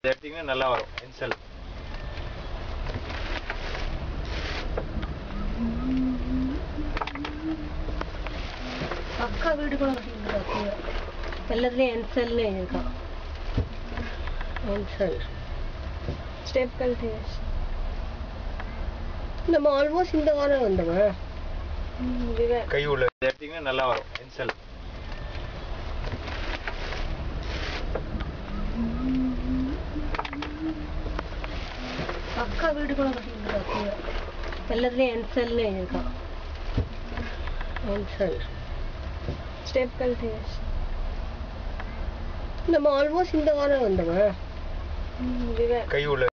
எடுத்தீங்கன்னா நல்லா வரும் என்சல் பக்கா வீடுகளும் இருக்கு எல்லாத்துலேயும் என்சல்னு எழுதியிருக்கான் என்சல் ஸ்டெப் கல்டிவேஷன் நம்ம ஆல்மோஸ்ட் இந்த வாரம் வந்தோமா விவேக் கை உள்ள எடுத்தீங்கன்னா நல்லா வரும் என்சல் பக்கா வீடுகளும் இருக்கு எல்லாத்துலேயும் என்சல்னு எழுதியிருக்கான் என்சல் ஸ்டெப் கல்டிவேஷன் நம்ம ஆல்மோஸ்ட் இந்த வாரம் வந்தோமா விவேக் கை உள்ள